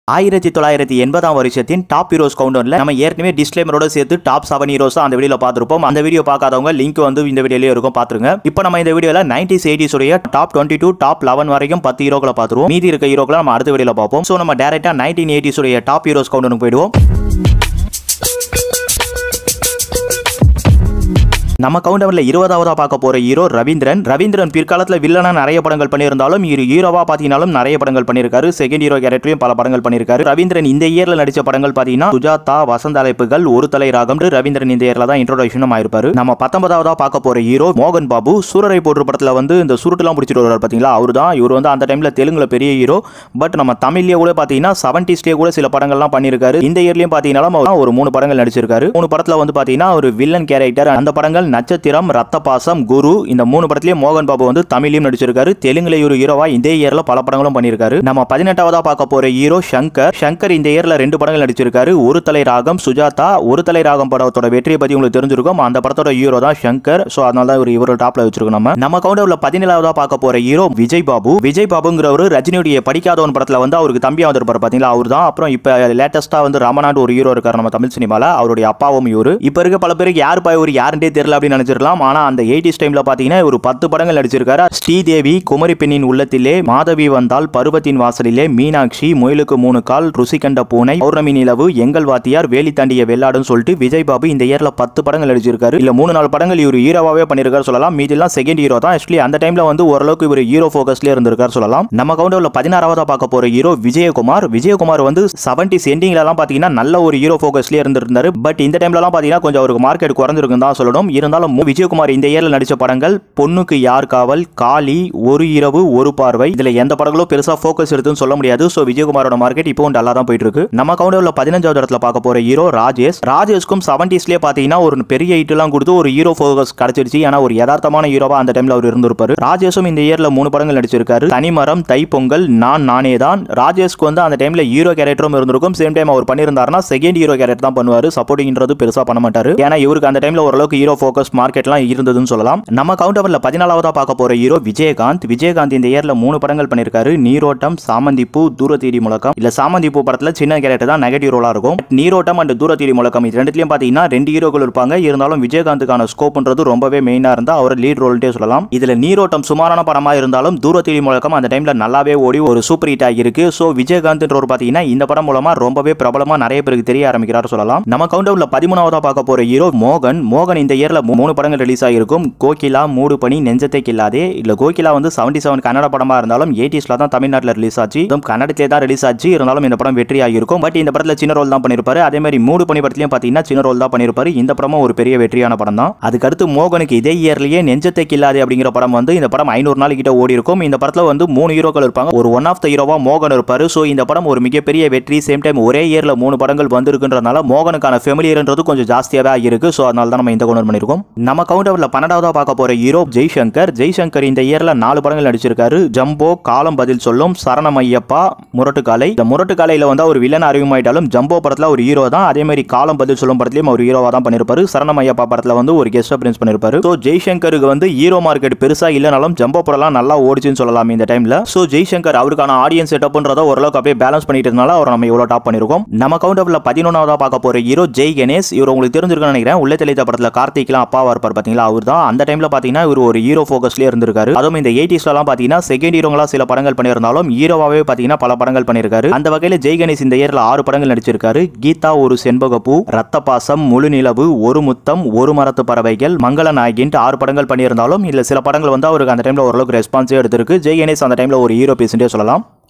ஆயிரத்தி தொள்ளாயிரத்தி எண்பதாம் வருஷத்தின் டாப் ஹீரோஸ் கவுண்டர்ல நம்ம ஏற்கனவே டிஸ்க்ளைமரோட சேர்த்து டாப் செவன் ஹீரோஸ் அந்த வீடியோல பார்த்திருப்போம் அந்த வீடியோ பார்க்காதவங்க லிங்க் வந்து இந்த வீடியோலயே இருக்கும் பாத்துருங்க இப்போ நம்ம இந்த வீடியோல நைன்டிஸ் எயிட்டிஸ் உடைய top twenty two top eleven வரைக்கும் பத்து ஹீரோக்களை பார்த்துருவோம் மீதி இருக்க ஹீரோக்களை நம்ம அடுத்த வீடியோல பார்ப்போம் ஸோ நம்ம டேரக்டா நைன்டீன் எயிட்டிஸ் உடைய டாப் ஹீரோஸ் கவுண்டருக்கு போயிடுவோம் நம்ம கவுண்டர்ல இருபதாவதா பார்க்க போற ஹீரோ ரவீந்திரன் ரவீந்திரன் பிற்காலத்துல வில்லனா நிறைய படங்கள் பண்ணியிருந்தாலும் இரு ஹீரோவா பாத்தீங்கன்னாலும் நிறைய படங்கள் பண்ணியிருக்காரு செகண்ட் ஹீரோ கேரக்டரையும் பல படங்கள் பண்ணியிருக்காரு ரவீந்திரன் இந்த இயர்ல நடிச்ச படங்கள் பாத்தீங்கன்னா சுஜாதா வசந்த அழைப்புகள் ஒரு தலை ராகம் ரவீந்திரன் இந்த இயர்ல தான் இன்ட்ரோடக்ஷனும் ஆயிருப்பாரு நம்ம பத்தொன்பதாவதா பார்க்க போற ஹீரோ மோகன் பாபு சூரரை போன்ற படத்துல வந்து இந்த சுருட்டுலாம் பிடிச்சிட்டு வருவார் பாத்தீங்களா அவர் தான் இவர் வந்து அந்த டைம்ல தெலுங்குல பெரிய ஹீரோ பட் நம்ம தமிழ்லயே கூட பாத்தீங்கன்னா செவன்டிஸ்லேயே கூட சில படங்கள்லாம் பண்ணியிருக்காரு இந்த இயர்லயும் பாத்தீங்கன்னா அவர் ஒரு மூணு படங்கள் நடிச்சிருக்காரு மூணு படத்துல வந்து பாத்தீங்கன்னா ஒரு வில்லன் கேரக்டர் அந்த படங்கள் நட்சத்திரம் ரத்த பாசம் குரு இந்த மூணு படத்திலயும் மோகன் பாபு வந்து தமிழ்லயும் நடிச்சிருக்காரு தெலுங்குல ஒரு ஹீரோவா இந்த இயர்ல பல படங்களும் பண்ணியிருக்காரு நம்ம பதினெட்டாவதா பார்க்க போற ஹீரோ சங்கர் சங்கர் இந்த இயர்ல ரெண்டு படங்கள் நடிச்சிருக்காரு ஒரு தலை ராகம் சுஜாதா ஒரு தலை ராகம் படத்தோட வெற்றியை பத்தி உங்களுக்கு தெரிஞ்சிருக்கும் அந்த படத்தோட ஹீரோ தான் சங்கர் சோ அதனால தான் இவர் இவரோட டாப்ல வச்சிருக்கோம் நம்ம நம்ம கவுண்டர்ல பதினேழாவதா பார்க்க போற ஹீரோ விஜய் பாபு விஜய் பாபுங்கிறவர் ரஜினியுடைய படிக்காதவன் படத்துல வந்து அவருக்கு தம்பியா வந்திருப்பாரு பாத்தீங்களா அவர் தான் அப்புறம் இப்ப லேட்டஸ்டா வந்து ரமணாண்டு ஒரு ஹீரோ இருக்காரு நம்ம தமிழ் சினிமால அவருடைய அப்பாவும் இவரு இப்ப இருக்க பல பேருக்கு யார் பா இவர் யாருன்றே தெரியல அப்படின்னு நினைச்சிடலாம் ஆனா அந்த எயிட்டிஸ் டைம்ல பாத்தீங்கன்னா ஒரு பத்து படங்கள் நடிச்சிருக்காரு ஸ்ரீதேவி குமரி பெண்ணின் உள்ளத்திலே மாதவி வந்தால் பருவத்தின் வாசலிலே மீனாட்சி முயலுக்கு மூணு கால் ருசி கண்ட பூனை பௌர்ணமி நிலவு எங்கள் வாத்தியார் வேலி தாண்டிய வெள்ளாடுன்னு சொல்லிட்டு விஜய் பாபு இந்த இயர்ல பத்து படங்கள் நடிச்சிருக்காரு இல்ல மூணு நாலு படங்கள் இவர் ஹீரோவாவே பண்ணிருக்காரு சொல்லலாம் மீதிலாம் செகண்ட் ஹீரோ தான் ஆக்சுவலி அந்த டைம்ல வந்து ஓரளவுக்கு இவர் ஹீரோ ஃபோக்கஸ்ல இருந்திருக்காரு சொல்லலாம் நம்ம கவுண்டர்ல பதினாறாவதா பார்க்க போற ஹீரோ விஜயகுமார் விஜயகுமார் வந்து செவன்டிஸ் எண்டிங்ல எல்லாம் பாத்தீங்கன்னா நல்ல ஒரு ஹீரோ ஃபோக்கஸ்ல இருந்திருந்தாரு பட் இந்த டைம்ல எல்லாம் பாத்தீங்கன்னா கொஞ்சம் அவருக்கு மார்க்கெட் குறைஞ்சிருக்கும் தான் சொல்லணும் இருந்தாலும் மு- விஜயகுமார் இந்த இயர்ல நடிச்ச படங்கள் பொண்ணுக்கு யார் காவல் காளி ஒரு இரவு ஒரு பார்வை இதுல எந்த படங்களும் பெருசா ஃபோக்கஸ் எடுத்துன்னு சொல்ல முடியாது சோ விஜயகுமாரோட மார்க்கெட் இப்பவும் நல்லா தான் போயிட்டு இருக்கு நம்ம கவுண்டர்ல பதினஞ்சாவது இடத்துல பார்க்க போற ஹீரோ ராஜேஷ் ராஜேஷ்க்கும் செவன்டிஸ்லயே பாத்தீங்கன்னா ஒரு பெரிய ஹிட்லாம் கொடுத்து ஒரு ஹீரோ ஃபோக்கஸ் கிடைச்சிருச்சு ஏன்னா ஒரு யதார்த்தமான ஹீரோவா அந்த டைம்ல அவர் இருந்திருப்பாரு ராஜேஷும் இந்த இயர்ல மூணு படங்கள் நடிச்சிருக்காரு தனிமரம் தைப்பொங்கல் நான் நானே தான் ராஜேஷ்க்கு வந்து அந்த டைம்ல ஹீரோ கேரக்டரும் இருந்திருக்கும் சேம் டைம் அவர் பண்ணியிருந்தாருன்னா செகண்ட் ஹீரோ கேரக்டர் தான் பண்ணுவாரு சப்போர்ட்டிங்ன்றது பெருசா பண்ண மாட்டாரு ஏன்னா இவருக்கு அந்த டைம்ல ஓரளவுக்கு ஹீரோ ஃபோக்கஸ் மார்க்கெட்லாம் இருந்ததுன்னு சொல்லலாம் நம்ம கவுண்டர்ல பதினாலாவதா பார்க்க போற ஹீரோ விஜயகாந்த் விஜயகாந்த் இந்த இயர்ல மூணு படங்கள் பண்ணிருக்காரு நீரோட்டம் சாமந்திப்பூ தூரத்தீடி முழக்கம் இல்ல சாமந்திப்பூ படத்துல சின்ன கேரக்டர் தான் நெகட்டிவ் ரோலா இருக்கும் நீரோட்டம் அண்ட் தூரத்தீடி முழக்கம் இது ரெண்டுலயும் பாத்தீங்கன்னா ரெண்டு ஹீரோக்கள் இருப்பாங்க இருந்தாலும் விஜயகாந்துக்கான ஸ்கோப்ன்றது ரொம்பவே மெயினா இருந்தா அவர் லீட் ரோல்ட்டே சொல்லலாம் இதுல நீரோட்டம் சுமாரான படமா இருந்தாலும் தூரத்தீடி முழக்கம் அந்த டைம்ல நல்லாவே ஓடி ஒரு சூப்பர் ஹிட் ஆகியிருக்கு சோ விஜயகாந்த்ன்றவர் பாத்தீங்கன்னா இந்த படம் மூலமா ரொம்பவே பிரபலமா நிறைய பேருக்கு தெரிய ஆரம்பிக்கிறார் சொல்லலாம் நம்ம கவுண்டர்ல பதிமூணாவதா பார்க்க போற ஹீரோ மோகன் மோகன் இந்த இயர்ல மூணு படங்கள் ரிலீஸ் ஆகிருக்கும் கோகிலா மூடு பனி நெஞ்சத்தை கில்லாதே இல்ல கோகிலா வந்து செவன்டி செவன் கன்னட படமா இருந்தாலும் எயிட்டிஸ்ல தான் தமிழ்நாட்டில் ரிலீஸ் ஆச்சு இதுவும் கன்னடத்திலே தான் ரிலீஸ் ஆச்சு இருந்தாலும் இந்த படம் வெற்றி ஆகியிருக்கும் பட் இந்த படத்துல சின்ன ரோல் தான் பண்ணிருப்பாரு அதே மாதிரி மூடு பனி படத்துலயும் பாத்தீங்கன்னா சின்ன ரோல் தான் பண்ணிருப்பாரு இந்த படமும் ஒரு பெரிய வெற்றியான படம் தான் அதுக்கடுத்து மோகனுக்கு இதே இயர்லயே நெஞ்சத்தை கில்லாதே அப்படிங்கிற படம் வந்து இந்த படம் ஐநூறு நாள் கிட்ட ஓடி இருக்கும் இந்த படத்துல வந்து மூணு ஹீரோக்கள் இருப்பாங்க ஒரு ஒன் ஆஃப் த ஹீரோவா மோகன் இருப்பாரு ஸோ இந்த படம் ஒரு மிகப்பெரிய வெற்றி சேம் டைம் ஒரே இயர்ல மூணு படங்கள் வந்திருக்குன்றதுனால மோகனுக்கான ஃபெமிலியர்ன்றது கொஞ்சம் ஜாஸ்தியாவே இருக்கு ஸோ அதனால தான் நம்ம இந்த கவுண்டர் பண்ணிருக்கோம் நம்ம கவுண்டர்ல பன்னெண்டாவதா பார்க்க போற ஹீரோ ஜெய்சங்கர் ஜெய்சங்கர் இந்த இயர்ல நாலு படங்கள் நடிச்சிருக்காரு ஜம்போ காலம் பதில் சொல்லும் சரணம் ஐயப்பா முரட்டுக்காலை இந்த முரட்டுக்காலையில வந்து அவர் வில்லன் அறிமுகமாயிட்டாலும் ஜம்போ படத்துல ஒரு ஹீரோ தான் அதே மாதிரி காலம் பதில் சொல்லும் படத்துலயும் ஒரு ஹீரோவா தான் பண்ணிருப்பாரு சரணம் ஐயப்பா படத்துல வந்து ஒரு கெஸ்ட் அப்பியன்ஸ் பண்ணிருப்பாரு ஸோ ஜெய்சங்கருக்கு வந்து ஹீரோ மார்க்கெட் பெருசா இல்லைனாலும் ஜம்போ படம்லாம் நல்லா ஓடிச்சுன்னு சொல்லலாம் இந்த டைம்ல ஸோ ஜெய்சங்கர் அவருக்கான ஆடியன்ஸ் செட்டப்ன்றத ஓரளவுக்கு அப்படியே பேலன்ஸ் பண்ணிட்டு இருந்தால அவரை நம்ம இவ்வளோ டாப் பண்ணிருக்கோம் நம்ம கவுண்டர்ல பதினொன்றாவதா பார்க்க போற ஹீரோ ஜெய் கணேஷ் இவர் உங்களுக்கு தெரிஞ்சிருக்குன்னு நினைக்கிறேன் உள்ளே தெளித்த படத்துல கார்த்திக்லாம் அப்பாவா இருப்பார் பாத்தீங்களா அவர் தான் அந்த டைம்ல பாத்தீங்கன்னா இவர் ஒரு ஹீரோ ஃபோக்கஸ்லேயே இருந்திருக்காரு அதுவும் இந்த எயிட்டிஸ்லாம் பாத்தீங்கன்னா செகண்ட் ஹீரோங்களா சில படங்கள் பண்ணியிருந்தாலும் ஹீரோவாவே பாத்தீங்கன்னா பல படங்கள் பண்ணியிருக்காரு அந்த வகையில ஜெய் கணேஷ் இந்த இயர்ல ஆறு படங்கள் நடிச்சிருக்காரு கீதா ஒரு செண்பகப்பூ ரத்த பாசம் முழு நிலவு ஒரு முத்தம் ஒரு மரத்து பறவைகள் மங்கள நாயகின்ட்டு ஆறு படங்கள் பண்ணியிருந்தாலும் இல்ல சில படங்கள் வந்து அவருக்கு அந்த டைம்ல ஓரளவுக்கு ரெஸ்பான்ஸே எடுத்திருக்கு ஜெய் கணேஷ் அந்த டைம்ல ஒரு ஹீரோ பேசிட்டே சொல்லலாம்